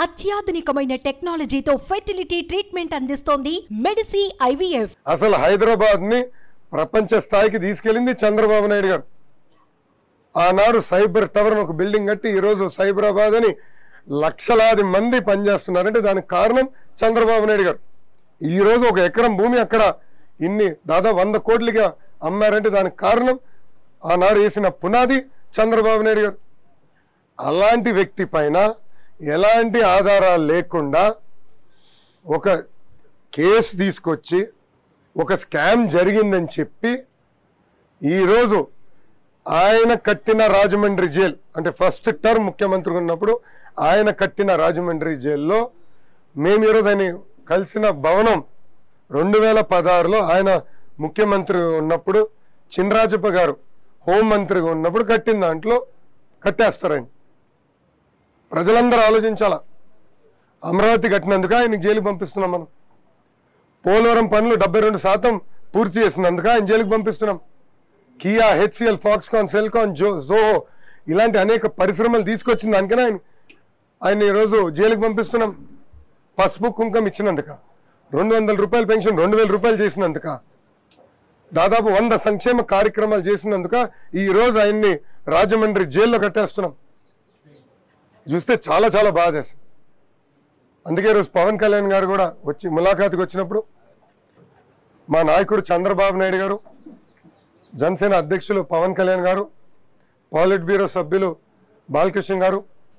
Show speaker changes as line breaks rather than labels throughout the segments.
అత్యాధునికమైన టెక్నాలజీతో fertility treatment అందిస్తోంది Medici IVF
అసలు హైదరాబాద్ ని ప్రపంచ స్థాయికి తీసుకెళ్ళింది చంద్రబాబు నాయుడు గారు ఆనాడు సైబర్ టవర్ అని ఒక బిల్డింగ్ కట్టి ఈరోజు సైబరాబాద్ అని లక్షలాది మంది పనిచేస్తున్నారంటే దానికి కారణం చంద్రబాబు నాయుడు గారు ఈరోజు ఒక ఎకరం భూమి అక్కడ ఇన్ని దాదాపు వంద కోట్లుగా అమ్మారంటే దానికి కారణం ఆనాడు వేసిన పునాది చంద్రబాబు నాయుడు గారు అలాంటి వ్యక్తి పైన ఎలాంటి ఆధారాలు లేకుండా ఒక కేసు తీసుకొచ్చి ఒక స్కామ్ జరిగిందని చెప్పి ఈరోజు ఆయన కట్టిన రాజమండ్రి జైల్ అంటే ఫస్ట్ టర్మ్ ముఖ్యమంత్రి ఉన్నప్పుడు ఆయన కట్టిన రాజమండ్రి జైల్లో మేము ఈరోజు ఆయన కలిసిన భవనం రెండు వేల పదహారులో ఆయన ముఖ్యమంత్రి ఉన్నప్పుడు చినరాజప్ప గారు హోంమంత్రిగా ఉన్నప్పుడు కట్టిన దాంట్లో కట్టేస్తారు ఆయన ప్రజలందరూ ఆలోచించాలా అమరావతి కట్టినందుక ఆయనకి జైలుకి పంపిస్తున్నాం మనం పోలవరం పనులు డెబ్బై రెండు శాతం పూర్తి చేసినందుక ఆయన జైలుకి పంపిస్తున్నాం కియా హెచ్సిఎల్ ఫాక్స్కాన్ సెల్కాన్ జో జోహో ఇలాంటి అనేక పరిశ్రమలు తీసుకొచ్చిన దానికనే ఆయన ఆయన ఈరోజు జైలుకి పంపిస్తున్నాం పసుపు కుంకం ఇచ్చినందుక రెండు వందల రూపాయల పెన్షన్ రెండు వేల రూపాయలు చేసినందుక దాదాపు వంద సంక్షేమ కార్యక్రమాలు చేసినందుక ఈ రోజు ఆయన్ని రాజమండ్రి జైల్లో కట్టేస్తున్నాం చూస్తే చాలా చాలా బాధ వేస్తుంది అందుకే ఈరోజు పవన్ కళ్యాణ్ గారు కూడా వచ్చి ములాఖాతుకి వచ్చినప్పుడు మా నాయకుడు చంద్రబాబు నాయుడు గారు జనసేన అధ్యక్షులు పవన్ కళ్యాణ్ గారు పాలిట్ బ్యూరో సభ్యులు బాలకృష్ణ గారు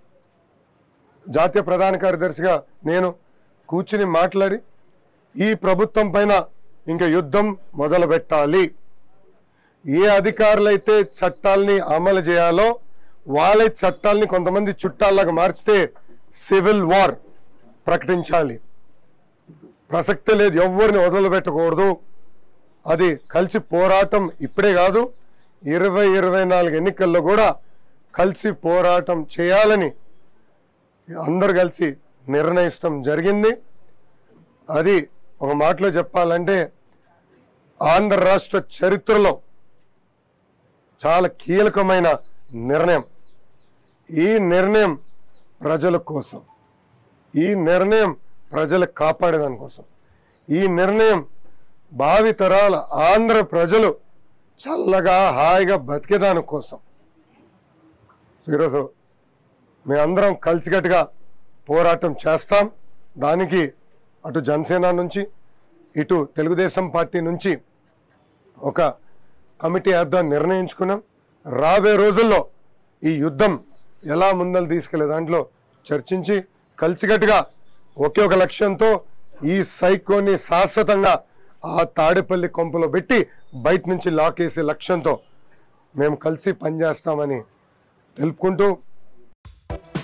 జాతీయ ప్రధాన కార్యదర్శిగా నేను కూర్చుని మాట్లాడి ఈ ప్రభుత్వం పైన ఇంకా యుద్ధం మొదలు పెట్టాలి ఏ అధికారులైతే చట్టాల్ని అమలు చేయాలో వాళ్ళే చట్టాల్ని కొంతమంది చుట్టాల్లాగా మార్చితే సివిల్ వార్ ప్రకటించాలి ప్రసక్తి లేదు ఎవరిని వదిలిపెట్టకూడదు అది కలిసి పోరాటం ఇప్పుడే కాదు ఇరవై ఇరవై నాలుగు ఎన్నికల్లో కూడా కలిసి పోరాటం చేయాలని అందరు కలిసి నిర్ణయిస్తాం జరిగింది అది ఒక మాటలో చెప్పాలంటే ఆంధ్ర రాష్ట్ర చరిత్రలో చాలా కీలకమైన నిర్ణయం ఈ నిర్ణయం ప్రజల కోసం ఈ నిర్ణయం ప్రజలు కాపాడేదాని కోసం ఈ నిర్ణయం భావి తరాల ఆంధ్ర ప్రజలు చల్లగా హాయిగా బతికేదాని కోసం ఈరోజు మేమందరం కలిసికట్టుగా పోరాటం చేస్తాం దానికి అటు జనసేన నుంచి ఇటు తెలుగుదేశం పార్టీ నుంచి ఒక కమిటీ వేద్దాం నిర్ణయించుకున్నాం రాబోయే రోజుల్లో ఈ యుద్ధం ఎలా ముందలు తీసుకెళ్లే దాంట్లో చర్చించి కలిసికట్టుగా ఒకే ఒక లక్ష్యంతో ఈ సైకోని శాశ్వతంగా ఆ తాడేపల్లి కొంపలో పెట్టి బయట నుంచి లాక్ వేసే లక్ష్యంతో మేము కలిసి పనిచేస్తామని తెలుపుకుంటూ